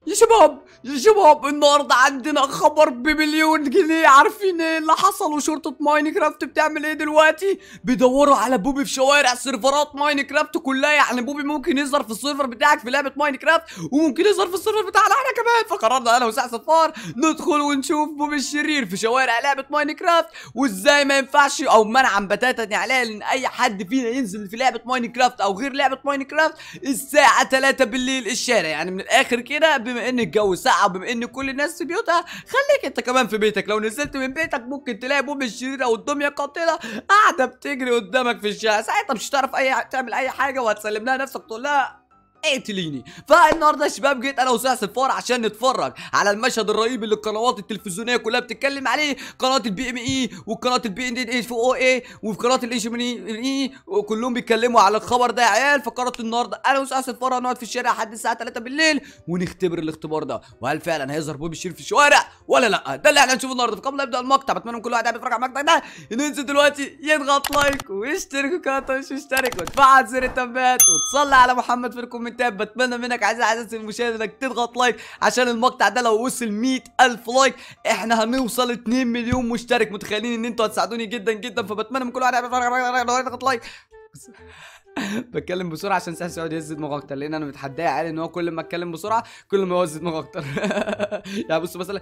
يا شباب يا شباب النهارده عندنا خبر بمليون جنيه عارفين ايه اللي حصل وشرطة ماينكرافت بتعمل ايه دلوقتي بيدوروا على بوبي في شوارع سيرفرات ماينكرافت كلها يعني بوبي ممكن يظهر في السيرفر بتاعك في لعبة ماينكرافت وممكن يظهر في السيرفر بتاعنا احنا كمان فقررنا انا وسع صفار ندخل ونشوف بوبي الشرير في شوارع لعبة ماينكرافت وازاي ما ينفعش او منعا بتاتا يعني ان اي حد فينا ينزل في لعبة ماينكرافت او غير لعبة ماينكرافت الساعة 3 بالليل الشارع يعني من الاخر كده بما ان الجو ساقع وبما ان كل الناس في بيوتها خليك انت كمان في بيتك لو نزلت من بيتك ممكن تلاقي بوم الشرير او الدميه قاتله قاعده بتجري قدامك في الشارع ساعتها مش هتعرف اي تعمل اي حاجه وهتسلم لها نفسك تقول لها اقتليني فالنهارده يا شباب جيت انا وساس الفار عشان نتفرج على المشهد الرهيب اللي القنوات التلفزيونيه كلها بتتكلم عليه قناه البي ام اي وقناه البي ان اي في او اي وفي قناه الايش من اي وكلهم بيتكلموا على الخبر ده يا عيال فقررت النهارده انا وساس الفار هنقعد في الشارع لحد الساعه 3 بالليل ونختبر الاختبار ده وهل فعلا هيظهر بوبي الشرير في الشوارع ولا لا ده اللي احنا هنشوفه النهارده فقبل ما نبدا المقطع بتمنى من كل واحد قاعد بيتفرج على المقطع ده ينزل دلوقتي يضغط لايك ويشترك في القناه مش مشترك وتفعل زر التنبيهات وتصلي على محمد في الكومنتات بتمنى منك عايز عايز المشاهد انك تضغط لايك عشان المقطع ده لو وصل 100000 لايك احنا هنوصل 2 مليون مشترك متخيلين ان انتوا هتساعدوني جدا جدا فبتمنى من كل واحد يضغط لايك بتكلم بسرعه عشان ساسي يقعد يهز دماغه اكتر لان انا متحداه عادي ان هو كل ما اتكلم بسرعه كل ما يوزن دماغه اكتر يعني بصوا مثلا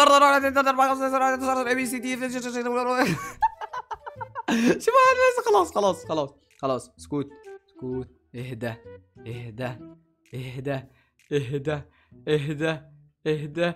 اي بي سي دي شوف خلاص خلاص خلاص خلاص سكوت سكوت اهدى اهدى اهدى اهدى اهدى اهدى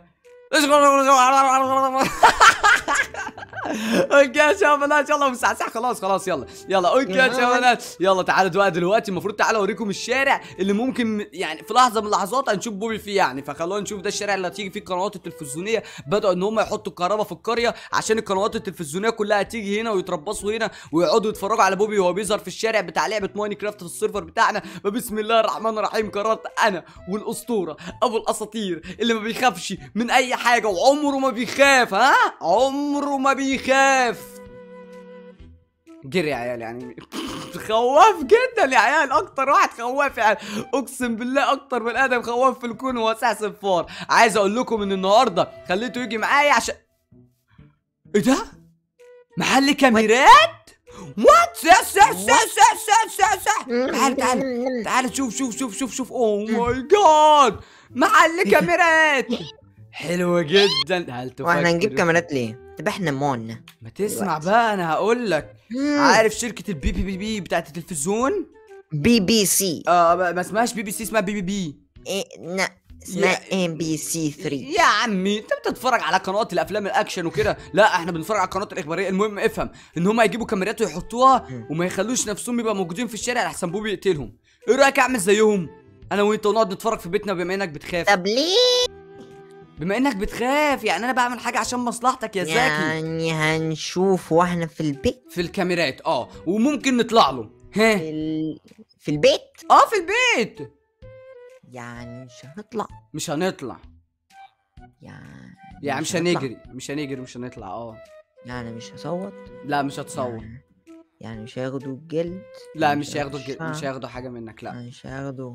اوكي يا شباب يلا مسعسع خلاص خلاص يلا يلا اوكي يا شباب يلا تعالوا بقى دلوقتي المفروض تعالوا اوريكم الشارع اللي ممكن يعني في لحظه من اللحظات هنشوف بوبي فيه يعني فخلونا نشوف ده الشارع اللي هتيجي فيه القنوات التلفزيونيه بداوا ان هم يحطوا الكهرباء في القريه عشان القنوات التلفزيونيه كلها هتيجي هنا ويتربصوا هنا ويقعدوا يتفرجوا على بوبي وهو بيظهر في الشارع بتاع لعبه ماينكرافت في السيرفر بتاعنا فبسم الله الرحمن الرحيم قررت انا والاسطوره ابو الاساطير اللي ما بيخافش من اي حاجه وعمره ما بيخاف ها عمره ما بيخاف جري يا عيال يعني خواف جدا يا عيال اكتر واحد خواف يعني اقسم بالله اكتر من ادم خواف في الكون هو ساعة صفار عايز اقول لكم ان النهارده خليته يجي معايا عشان ايه ده محل كاميرات وات سع سع سع سع سع سع سع تعال تعال تعال شوف شوف شوف شوف شوف اوه ماي جاد محل كاميرات حلوة جدا هل تفكر واحنا هنجيب كاميرات ليه؟ طب احنا مون ما تسمع بقى انا هقول لك عارف شركة البي بي بي بي بتاعت التلفزيون بي بي سي اه ما ما اسمهاش بي بي سي اسمها بي بي بي إيه لا اسمها يا- ام بي سي 3 يا عمي انت بتتفرج على قنوات الافلام الاكشن وكده لا احنا بنتفرج على القنوات الاخباريه المهم افهم ان هم يجيبوا كاميرات ويحطوها مم. وما يخلوش نفسهم يبقى موجودين في الشارع لحسن بوبي يقتلهم ايه رايك اعمل زيهم انا وانت ونقعد نتفرج في بيتنا بما انك بتخاف طب ليه؟ بما انك بتخاف يعني انا بعمل حاجه عشان مصلحتك يا زكي يعني هنشوف واحنا في البيت في الكاميرات اه وممكن نطلع له في, ها ال... في البيت اه في البيت يعني مش هنطلع مش هنطلع يعني يعني مش هنطلع. هنجري مش هنجري مش هنطلع اه يعني مش هصوت لا مش هتصور يعني, يعني مش هياخدوا الجلد لا يعني مش هياخدوا الج- هيشفع. مش هياخدوا حاجه منك لا مش هياخدوا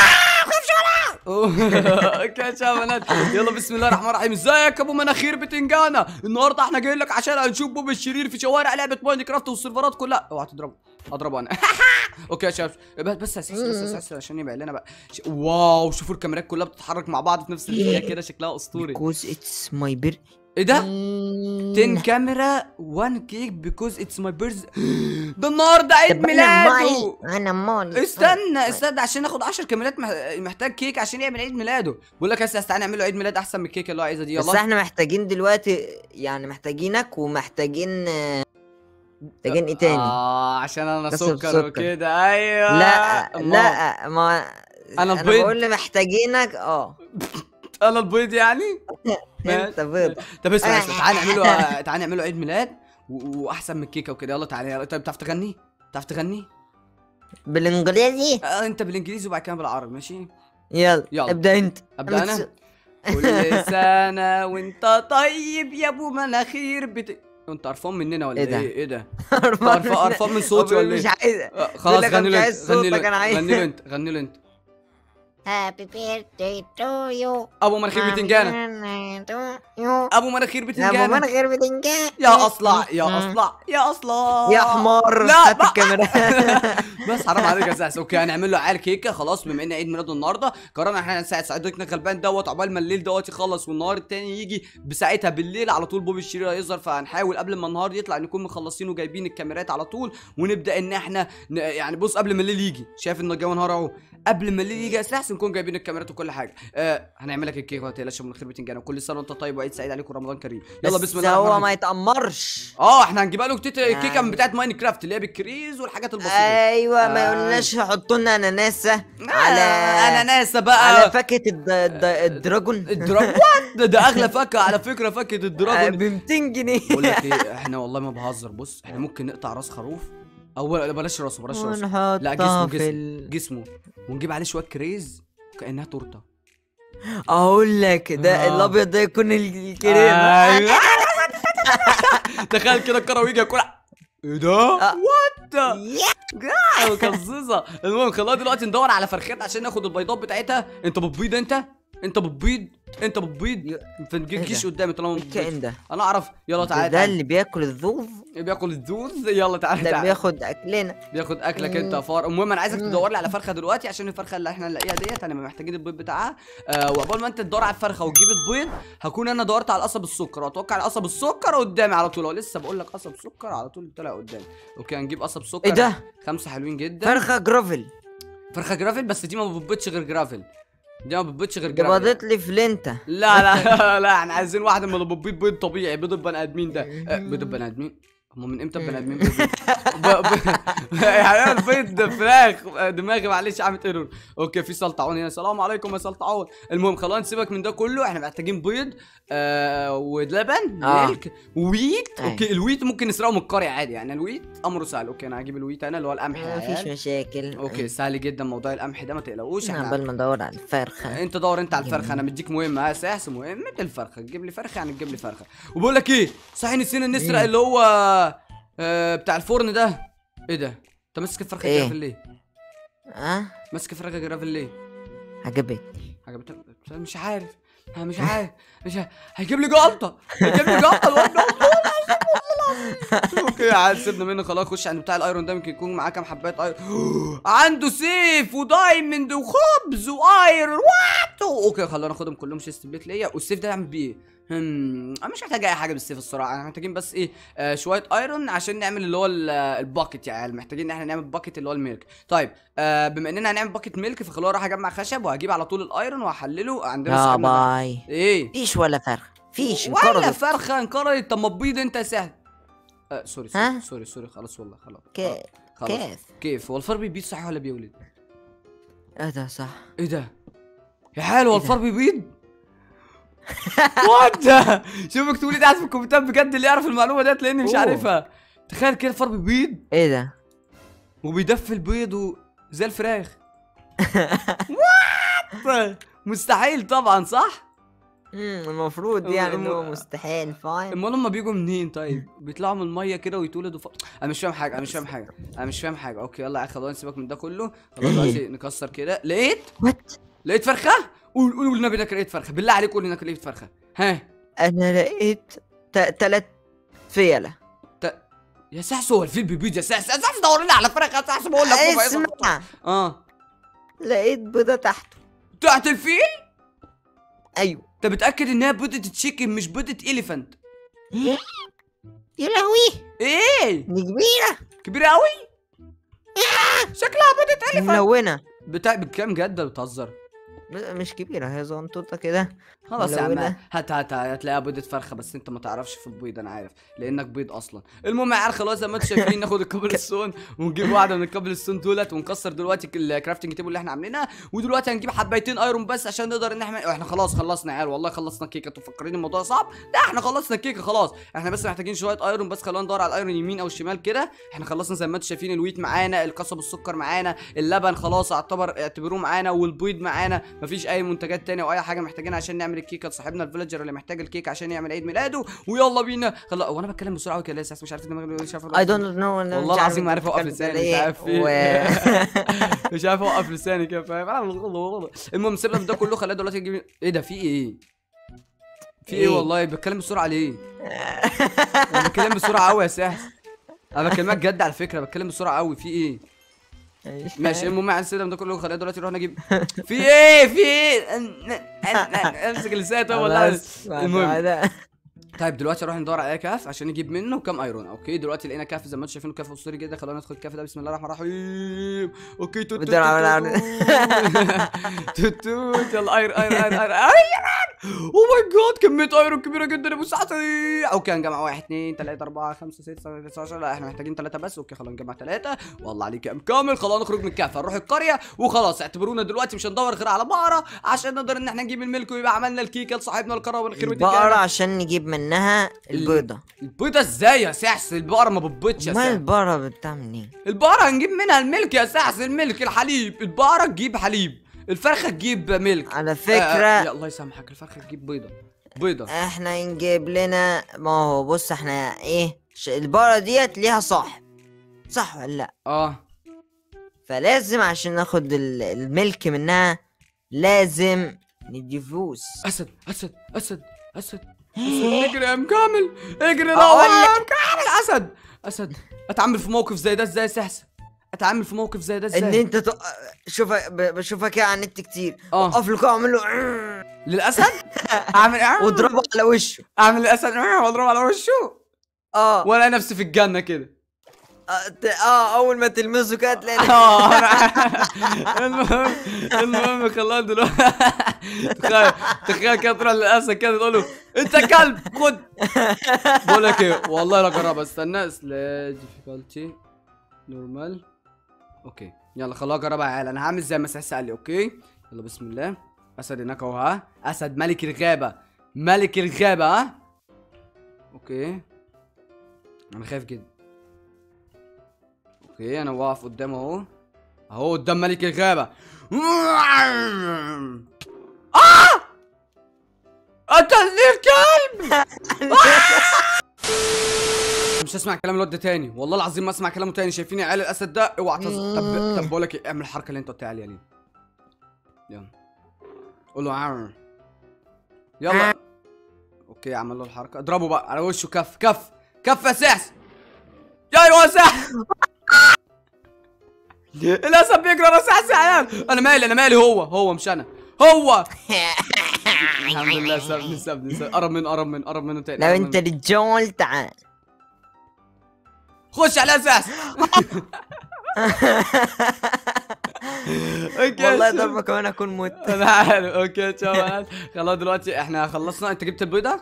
اوكي يا شباب يلا بسم الله الرحمن الرحيم ازيك يا ابو مناخير بتنجانه النهارده احنا جايين لك عشان هنشوف بوب الشرير في شوارع لعبه ماينكرافت والسيرفرات كلها اوعى تضربه اضربه انا اوكي يا شباب بس بس بس, بس, بس عشان يبقى لنا بقى ش- واو شوفوا الكاميرات كلها بتتحرك مع بعض في نفس الاتجاه كده شكلها اسطوري because it's my birthday ايه ده 10 كاميرا 1 كيك بيكوز اتس ماي بيرث ده النهارده عيد طب انا مالي ميلاده انا مالي استنى استنى عشان ناخد 10 كاميرات مح- محتاج كيك عشان يعمل عيد ميلاده بقول لك يا استاذ تعالى نعمل له عيد ميلاد احسن من الكيكه اللي هو عايزها دي بس يلا احنا محتاجين دلوقتي يعني محتاجينك ومحتاجين آه، محتاجين ايه تاني اه عشان انا بس سكر بسكر. وكده ايوه لا أمال. لا ما أنا انا البيض. بقول اللي محتاجينك اه انا البيض يعني انت بيض طب اسمع اسمع تعالى نعمله تعالى نعمله عيد ميلاد و- واحسن من الكيكه وكده يلا تعالى يلا طيب بتعرف تغني بتعرف تغني بالانجليزي آه انت بالانجليزي وبعد كده بالعربي ماشي يلا يلا. ابدا انت ابدا انا كل سنه وانت طيب يا ابو مناخير بت... انت قرفان مننا ولا إيه ده؟ ايه ايه ده قرفان قرفان من صوتي ولا مش ايه عايز آه، خلاص لك أنا غني مش له عايز انت غني صوتك، أنا له عايز- غني له انت غني له انت هابي بيرثداي تو يو ابو مناخير بتنجانه ابو مناخير ابو بتنجانه من غير بتنجان يا اصلع يا اصلع يا اصلع يا حمار لا هات بقى. الكاميرا بس حرام عليك يا اساس اوكي هنعمل له عيال كيكه خلاص بما ان عيد ميلاده النهارده قررنا احنا نساعد صديقنا غلبان دوت عقبال ما الليل دوت يخلص والنهار التاني يجي بساعتها بالليل على طول بوب الشرير هيظهر فهنحاول قبل ما النهار يطلع نكون مخلصين وجايبين الكاميرات على طول ونبدا ان احنا ن... يعني بص قبل ما الليل يجي شايف ان الجو نهار اهو قبل ما الليل يجي يا اساس نكون جايبين الكاميرات وكل حاجه آه هنعمل لك الكيكه ما تقلقش من خير بتنجان وكل سنه وانت طيب وعيد سعيد عليكم رمضان كريم يلا بسم الله الرحمن هو الرحيم ما يتأمرش اه احنا هنجيبها له كتير كيكه يعني. من بتاعت ماين كرافت اللي هي بالكريز والحاجات البسيطه ايوه ما آه. يقولناش حطوا لنا اناناسه على على اناناسه بقى على فاكهه الد- الد- الدراجون الدراجون وات ده, ده اغلى فاكهه على فكره فاكهه ب الدراجون 200 جنيه بقول لك ايه احنا والله ما بهزر بص احنا ممكن نقطع راس خروف او لا، بلاش راسه بلاش راسه ونحطها لا جسمه في جسم ال... جسمه ونجيب عليه شويه كريز كانها تورته اقول لك ده آه. الابيض ده يكون الكريمه ايوه تخيل كده الكروي يجي ياكلها ايه ده؟ آه. وات ايوه كزوزه المهم خلينا دلوقتي ندور على فرخات عشان ناخد البيضات بتاعتها انت بتبيض انت انت بتبيض انت بتبيض يو- ما تجيش ده؟ قدامي طالما ما بتبيضش. الكائن ده انا اعرف يلا تعالى ده تعالى اللي بياكل الذوظ بياكل الدوز يلا تعالى ده تعالى بياخد اكلنا بياخد اكلك انت يا فار المهم انا عايزك تدور لي على فرخه دلوقتي عشان الفرخه اللي احنا نلاقيها ديت انا محتاجين البيض بتاعها آه وقبل ما انت تدور على الفرخه وتجيب البيض هكون انا دورت على قصب السكر واتوقع على قصب السكر قدامي على طول هو لسه بقول لك قصب سكر على طول طلع قدامي اوكي هنجيب قصب سكر ايه ده خمسه حلوين جدا فرخه جرافل فرخه جرافل بس دي ما بتبيضش غير جرافل دي ما بتبيضش غير ده جرافل بضت لي فلنتا لا لا لا احنا عايزين واحده من اللي بتبيض بيض طبيعي بيض البني ادمين ده آه، بيض البني ادمين هم من امتى البني ادمين بيبيضوا؟ ب- ب- يعني البيض فراخ دماغي معلش عملت ايرور اوكي في سلطعون هنا السلام عليكم يا سلطعون المهم خلاص نسيبك من ده كله احنا محتاجين بيض آه ولبن آه. ميلك ويت أيوة. اوكي الويت ممكن نسرقه من القريه عادي يعني الويت امره سهل اوكي انا هجيب الويت انا اللي هو القمح يا مفيش عيال. مشاكل اوكي سهل جدا موضوع القمح ده ما تقلقوش احنا قبل ما ندور على الفرخه انت دور انت على الفرخه انا مديك مهمه ها ساس مهمه الفرخه تجيب لي فرخه يعني تجيب لي فرخه وبقول لك ايه صحيح نسينا نسرق ايه؟ اللي هو آه بتاع الفرن ده ايه ده انت ماسك الفرخه ايه؟ جرافل ليه اه ماسك الفرخه جرافل ليه عجبتني عجبتك مش عارف انا مش عارف مش عارف هيجيب لي جلطه هيجيب لي جلطه الواد ده اوكي عاد سيبنا منه خلاص خش عند بتاع الايرون ده يمكن يكون معاه كام حبايه ايرون عنده سيف ودايموند وخبز وايرون وات اوكي خلينا ناخدهم كلهم شيست بليت ليا والسيف ده يعمل بيه ايه هم انا مش محتاج اي حاجه بالسيف الصراحه احنا محتاجين بس ايه آه شويه ايرون عشان نعمل اللي هو ال- الباكت يا عيال محتاجين ان احنا نعمل باكت اللي هو الميلك طيب آه بما اننا هنعمل باكت ميلك فخلونا اروح اجمع خشب وهجيب على طول الايرون وهحلله عندنا يا صاحبنا ده. باي ايه فيش ولا فرخه فيش ولا انقرضت فرخه انقرضت طب ما تبيض انت يا سهل آه سوري سوري ها؟ سوري سوري خلاص والله خلاص كيف خلاص كيف كيف هو الفار بيبيض صحيح ولا بيولد ايه ده صح ايه ده يا حال هو إيه ده؟ الفار بيبيض وات ده شوف مكتوب لي تحت في الكومنتات بجد اللي يعرف المعلومه ديت لاني مش أوه. عارفها تخيل كده الفار بيبيض ايه ده وبيدفي البيض و... زي الفراخ وات مستحيل طبعا صح مم، المفروض يعني ان هو مستحيل فاهم امال هم بيجوا منين طيب بيطلعوا من الميه كده ويتولدوا ف... انا مش فاهم حاجه انا مش فاهم حاجه انا مش فاهم حاجه اوكي يلا يا أخي، خلاص نسيبك من ده كله خلاص دلوقتي نكسر كده لقيت وات لقيت فرخه قول قول والنبي انك لقيت فرخه بالله عليك قول انك لقيت فرخه ها انا لقيت ت- تلات فيلة ت... يا سحس هو الفيل بيبيض يا سحس يا سحس دور لي على فرخه يا سحس بقول لك هو عايز- اسمع اه لقيت بيضة تحته تحت الفيل ايوه انت متاكد انها بيضه تشيكن مش بيضه اليفانت يا لهوي ايه دي كبيرة كبيره قوي شكلها بيضه اليفانت ملونة بتاع بكام جد بتهزر م- مش كبيرة هي زنطوطة كده خلاص يا عم ملونة. هات هات هتلاقيها بيضة فرخة بس انت ما تعرفش في البيض انا عارف لانك بيض اصلا المهم يا عيال خلاص زي ما انتم شايفين ناخد الكابل السون ونجيب واحدة من الكابل السون دولت ونكسر دلوقتي الكرافتنج تيبل اللي احنا عاملينها ودلوقتي هنجيب حبايتين ايرون بس عشان نقدر ان احنا احنا خلاص خلصنا يا عيال والله خلصنا الكيكة انتوا مفكرين الموضوع صعب لا احنا خلصنا الكيكة خلاص احنا بس محتاجين شوية ايرون بس خلونا ندور على الايرون يمين او شمال كده احنا خلصنا زي ما انتم شايفين الويت معانا القصب السكر معانا اللبن خلاص اعتبر اعتبروه معانا والبيض معانا مفيش اي منتجات تانية او اي حاجه محتاجينها عشان نعمل الكيكه لصاحبنا الفيلجر اللي محتاج الكيك عشان يعمل عيد ميلاده ويلا بينا خلاص وانا بتكلم بسرعه قوي كده لسه مش عارف دماغي مش عارف I don't know أنا والله مش عارف العظيم ما أنت عارف اوقف بتتكلم لساني إيه. مش عارف في و... إيه. مش عارف اوقف لساني كده فاهم المهم سيبنا من ده كله خلينا دلوقتي نجيب ايه ده في ايه في ايه إيه؟ والله بتكلم بسرعه ليه انا بتكلم بسرعه قوي يا ساحس انا بكلمك جد على فكره بتكلم بسرعه قوي في ايه ماشي المهم عن سيبنا من ده كله خلينا دلوقتي نروح نجيب في ايه في ايه امسك اللسان طيب والله خلاص، بعد المهم كده. طيب دلوقتي نروح ندور على كهف عشان نجيب منه كام ايرون اوكي دلوقتي لقينا كهف زي ما انتم شايفين كهف اسطوري جدا خلونا ندخل الكهف ده بسم الله الرحمن الرحيم اوكي توت توت بدنا نعمل- توت توت يلا اير اير اير اير اير او ماي جاد كميه ايرون كبيره جدا يا ابو سعدي اوكي هنجمع واحد اثنين ثلاثة أربعة خمسة ستة سبعة 19 لا احنا محتاجين ثلاثة بس اوكي خلاص نجمع ثلاثة والله عليك يا ام كامل خلاص نخرج من الكهف هنروح القرية وخلاص اعتبرونا دلوقتي مش هندور غير على بقرة عشان نقدر ان احنا نجيب الملك ويبقى عملنا الكيكة لصاحبنا القرار والخير البقرة عشان نجيب منها البيضة البيضة ازاي يا سحس البقرة ما بتبيضش يا ما سحس البقرة بتعمل ايه؟ البقرة هنجيب منها الملك يا سحس الملك الحليب البقرة تجيب حليب الفرخة تجيب ملك على آه، فكرة يا الله يسامحك الفرخة تجيب بيضة بيضة احنا نجيب لنا ما هو بص احنا ايه ش- البقرة ديت ليها صاحب صح ولا لا اه فلازم عشان ناخد ال- الملك منها لازم ندي فلوس اسد اسد اسد اسد اسد اجري يا ام كامل اجري أقول يا لك. ام كامل اسد اسد اتعامل في موقف زي ده ازاي يا سحس اتعامل في موقف زي ده ان ازاي انت تق... شوفك ب- بشوفها كده على النت كتير اه اقف له كده واعمل له للاسد اعمل واضربه على وشه اعمل الاسد واضرب على وشه اه وانا نفسي في الجنة كده اه, ت- آه اول ما تلمسه كده تلاقي اه أنا- المهم المهم خلاص دلوقتي تخيل تخيل كده تروح للاسد كده تقول له انت كلب خد بقول لك ايه والله لا جربها استنى سلاش ديفيكولتي نورمال اوكي يلا خلاص جربها يا عيال انا هعمل زي ما سحس قال لي اوكي يلا بسم الله اسد هناك اهو ها اسد ملك الغابه ملك الغابه ها اوكي انا خايف جدا اوكي انا واقف قدامه اهو اهو قدام ملك الغابة اه قتلني الكلب آه! مش هسمع كلام الواد ده تاني والله العظيم ما اسمع كلامه تاني شايفين يا عيال الاسد ده اوعى تص... طب طب بقول لك ايه اعمل الحركه اللي انت قلت عليها دي يلا قول له عر. يلا اوكي عمل له الحركه اضربه بقى على وشه كف كف كف يا سحس يا ايوه سحس الاسد بيجري ورا سحس يا عيال انا مالي انا مالي هو هو مش انا هو الحمد لله سابني سابني سابني. قرب من قرب من قرب منه تاني لو قرب انت منه. رجال تعال خش على اساس اوكي والله شوف. ضربة كمان اكون مت انا عارف اوكي شوف أنا- خلاص دلوقتي احنا خلصنا انت جبت البيضه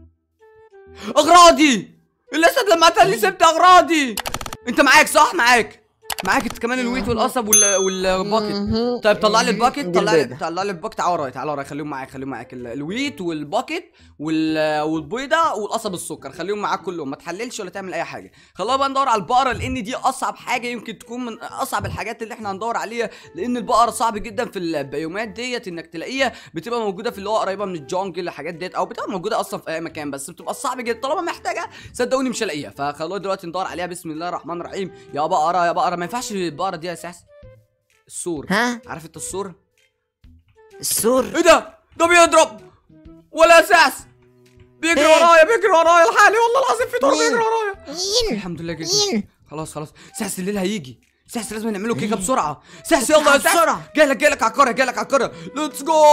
اغراضي الاسد لما قتلني سبت اغراضي انت معاك صح معاك معاك انت كمان الويت والقصب وال والباكت طيب طلع لي الباكت دي طلع لي البيضة. طلع لي الباكت تعال ورايا تعال ورايا خليهم معاك خليهم معاك ال- الويت والباكت وال والبيضه والقصب السكر خليهم معاك كلهم ما تحللش ولا تعمل اي حاجه خلاص بقى ندور على البقره لان دي اصعب حاجه يمكن تكون من اصعب الحاجات اللي احنا هندور عليها لان البقره صعب جدا في البيومات ديت انك تلاقيها بتبقى موجوده في اللي هو قريبه من الجونجل الحاجات ديت او بتبقى موجوده اصلا في اي مكان بس بتبقى صعب جدا طالما محتاجه صدقوني مش هلاقيها فخلاص دلوقتي ندور عليها بسم الله الرحمن الرحيم يا بقره يا بقره ما ينفعش البقره دي اساس السور ها عارف انت السور السور ايه ده ده بيضرب ولا اساس بيجري إيه؟ ورايا بيجري ورايا الحالي والله العظيم في طور مين؟ بيجري ورايا مين الحمد لله جدا مين خلاص خلاص سحس الليل هيجي سحس لازم نعمله كيكه بسرعه سحس يلا يا سحس بسرعة. جايلك جايلك على القريه جايلك على القريه ليتس جو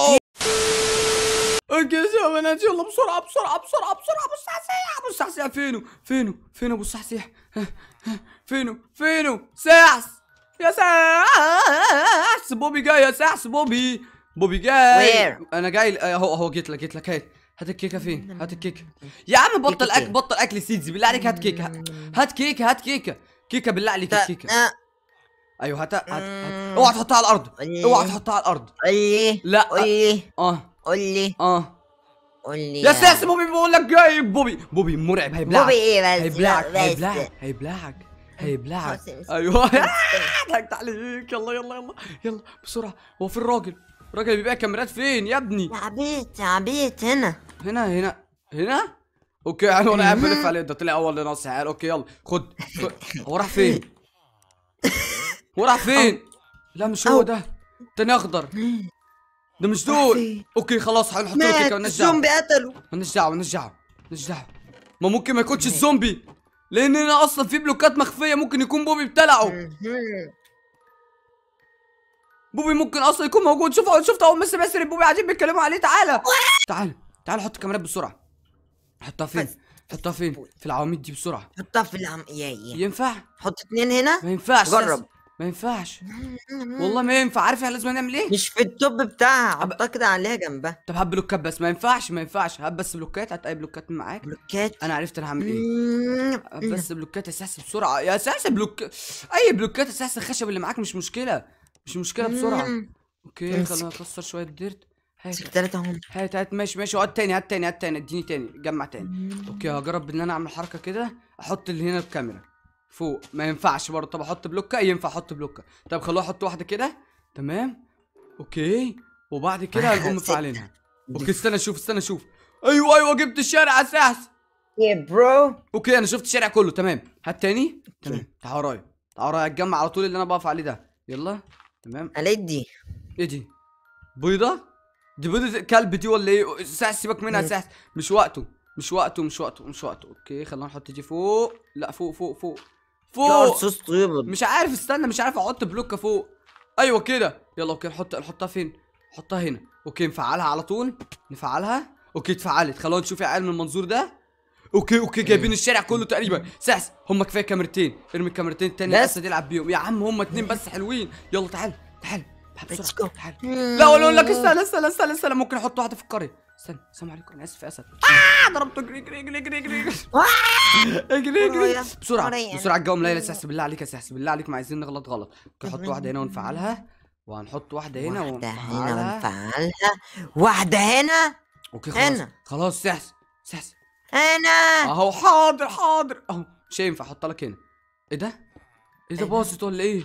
اوكي يا بنات يلا بسرعه بسرعه بسرعه بسرعه ابو السحسيح ابو السحسيح فينه فينه فينه ابو السحسيح فينه فينه سحس يا سحس بوبي جاي يا سحس بوبي بوبي جاي Where? انا جاي اهو اهو جيت لك جيت لك هات هات الكيكه فين هات الكيكه يا عم بطل كيكة اكل فين؟ بطل اكل سيدزي بالله عليك هات كيكه هات كيكه هات كيكه كيكه بالله عليك تا- الكيكه آه، ايوه هات هات, هات. مم. اوعى تحطها على الارض قولي. اوعى تحطها على الارض قول لي لا. قول لي اه قول لي اه قول لي يا ساس بوبي بقول لك جاي بوبي بوبي مرعب هيبلعك بوبي ايه بس هيبلعك بس. هيبلعك هيبلعك هيبلعك خلاص، امسك. ايوه ضحكت عليك يلا يلا يلا يلا بسرعه هو في الراجل الراجل اللي بيبيع كاميرات فين يا ابني يا عبيط يا عبيط هنا هنا هنا هنا اوكي حلو انا قاعد بلف عليه ده طلع اول ناصح عيال اوكي يلا خد خد. هو راح فين هو راح فين لا مش هو أو. ده تاني اخضر ده مش راح دول فين؟ اوكي خلاص هنحط له مات كيكه مالناش دعوه الزومبي قتله مالناش دعوه مالناش دعوه مالناش دعوه ما ممكن ما يكونش الزومبي لان هنا اصلا في بلوكات مخفيه ممكن يكون بوبي ابتلعه مهم. بوبي ممكن اصلا يكون موجود شوف شفت اول ما سمع سيرة بوبي قاعدين بيتكلموا عليه تعالى تعال تعال حط الكاميرات بسرعه حطها فين بس. حطها فين في العواميد دي بسرعه حطها في العم يا يا ينفع حط اتنين هنا ما ينفعش جرب. لازم. ما ينفعش والله ما ينفع عارف احنا لازم نعمل ايه مش في التوب بتاعها حطها كده عليها جنبها طب هات بلوكات بس ما ينفعش ما ينفعش هات بس بلوكات هات اي بلوكات من معاك بلوكات انا عرفت انا هعمل ايه مم. هات بس بلوكات يا سحس بسرعه يا سحس بلوك اي بلوكات يا سحس الخشب اللي معاك مش مشكله مش مشكله بسرعه مم. اوكي امسك. خلينا نكسر شويه ديرت امسك هات تلاتة هم هات هات ماشي ماشي هات تاني هات تاني هات تاني اديني تاني جمع تاني اوكي هجرب ان انا اعمل حركه كده احط اللي هنا الكاميرا فوق ما ينفعش برضه طب احط بلوكه ينفع احط بلوكه طب خلوه احط واحده كده تمام اوكي وبعد كده هنقوم ستة. مفعلينها اوكي استنى اشوف استنى اشوف ايوه ايوه جبت الشارع اساس يا برو اوكي انا شفت الشارع كله تمام هات تاني تمام تعال ورايا تعال ورايا اتجمع على طول اللي انا بقف عليه ده يلا تمام قالت دي ايه دي بيضه دي بيضه كلب دي ولا ايه ساس سيبك منها مم. ساس مش وقته مش وقته مش وقته مش وقته اوكي خلينا نحط دي فوق لا فوق فوق فوق لا فوق صوص طيبة مش عارف استنى مش عارف احط بلوكه فوق ايوه كده يلا اوكي نحط نحطها فين نحطها هنا اوكي نفعلها على طول نفعلها اوكي اتفعلت خلونا نشوف يا عيال من المنظور ده اوكي اوكي جايبين الشارع كله تقريبا ساس هم كفايه كاميرتين ارمي الكاميرتين التاني بس؟ الاسد يلعب بيهم يا عم هم اتنين بس حلوين يلا تعال تعال تعال Let's بسرعه go. تعال لا ولا اقول لك استنى استنى استنى استنى ممكن احط واحده في القريه استنى السلام عليكم انا اسف يا اسد آه ضربته اجري اجري اجري اجري اجري اجري اجري اجري ورايا. بسرعه ورايا. بسرعه الجو ليلى سحس بالله عليك يا سحس بالله عليك ما عايزين نغلط غلط اوكي نحط واحده هنا ونفعلها وهنحط واحده هنا واحدة هنا ونفعلها ونفعلها واحدة هنا اوكي خلاص هنا. خلاص سحس سحس هنا اهو حاضر حاضر اهو مش هينفع احط لك هنا ايه ده؟ ايه ده إيه ده؟ باظت ولا ايه؟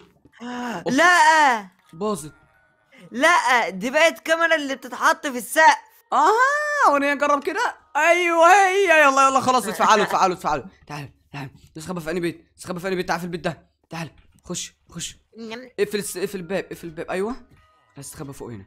لا باظت لا دي بقت كاميرا اللي بتتحط في السقف اه وانا نجرب كده ايوه هي يلا يلا خلاص اتفعلوا اتفعلوا اتفعلوا تعال تعال نستخبى في انهي بيت نستخبى في انهي بيت تعال في البيت ده تعال خش خش اقفل الس- اقفل الباب اقفل الباب ايوه نستخبى فوق هنا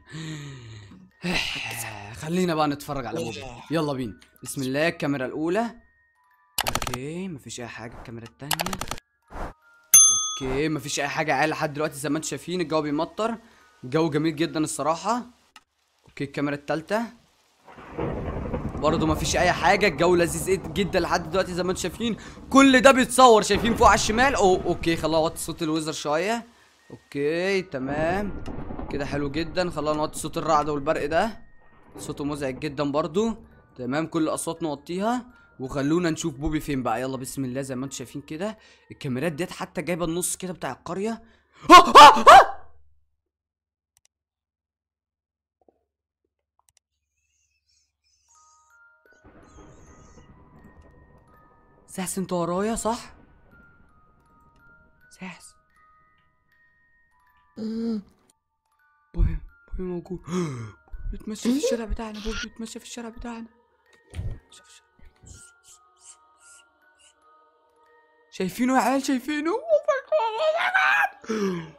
خلينا بقى نتفرج على بوبي يلا بينا بسم الله الكاميرا الاولى اوكي مفيش اي حاجه الكاميرا التانية اوكي مفيش اي حاجه عالي لحد دلوقتي زي ما انتم شايفين الجو بيمطر الجو جميل جدا الصراحه اوكي الكاميرا التالتة برضه مفيش اي حاجه الجو لذيذ جدا لحد دلوقتي زي ما انتم شايفين كل ده بيتصور شايفين فوق على الشمال أو اوكي خلونا نوطي صوت الويزر شويه اوكي تمام كده حلو جدا خلونا نوطي صوت الرعد والبرق ده صوته مزعج جدا برضو تمام كل الاصوات نوطيها وخلونا نشوف بوبي فين بقى يلا بسم الله زي ما انتم شايفين كده الكاميرات ديت حتى جايبه النص كده بتاع القريه آه آه آه! سحس انت ورايا صح؟ سحس بوبي بوبي موجود بوبي بيتمشى في الشارع بتاعنا بوبي بيتمشى في الشارع بتاعنا بيتمشى في الشارع. شايفينه يا عيال شايفينه اوه ماي جاد اوه ماي جاد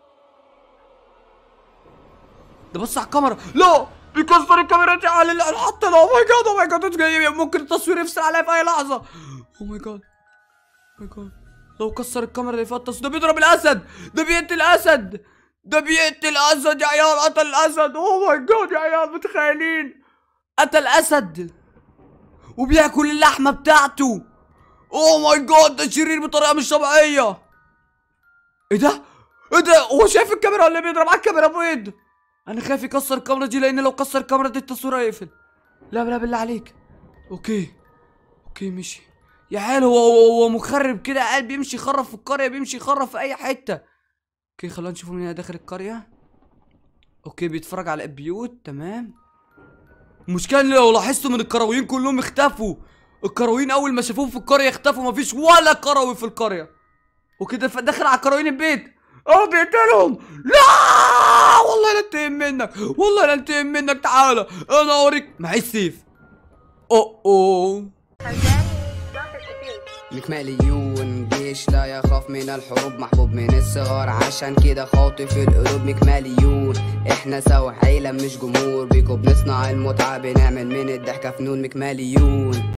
ده بص على الكاميرا لا بيكسر الكاميرا دي على ال- الحط ده اوه ماي جاد اوه ماي جاد جاي ممكن التصوير يفصل عليا في اي لحظه اوه ماي جاد ماي جاد لو كسر الكاميرا اللي فيها التصوير ده بيضرب الاسد ده بيقتل اسد ده بيقتل اسد يا عيال قتل الاسد اوه ماي جاد يا عيال متخيلين قتل اسد وبياكل اللحمه بتاعته اوه ماي جاد ده شرير بطريقه مش طبيعيه ايه ده ايه ده هو شايف الكاميرا ولا بيضرب على الكاميرا بيض انا خايف يكسر الكاميرا دي لان لو كسر الكاميرا دي التصوير هيقفل لا لا بالله عليك اوكي اوكي مشي يا عيال هو هو, هو مخرب كده قاعد بيمشي يخرب في القريه بيمشي يخرب في اي حته اوكي خلينا نشوفه من هنا داخل القريه اوكي بيتفرج على البيوت تمام المشكله ان لو لاحظتوا من الكرويين كلهم اختفوا الكرويين اول ما شافوهم في القريه اختفوا مفيش ولا كروي في القريه وكده ف- داخل على كرويين البيت اه بيقتلهم لا آه والله لا انتقم منك والله لا انتقم منك تعالى انا اوريك معي السيف اوه اوه مكماليون جيش لا يخاف من الحروب محبوب من الصغار عشان كده خاطف القلوب مكماليون احنا سوا عيلة مش جمهور بيكو بنصنع المتعة بنعمل من الضحكة فنون مكماليون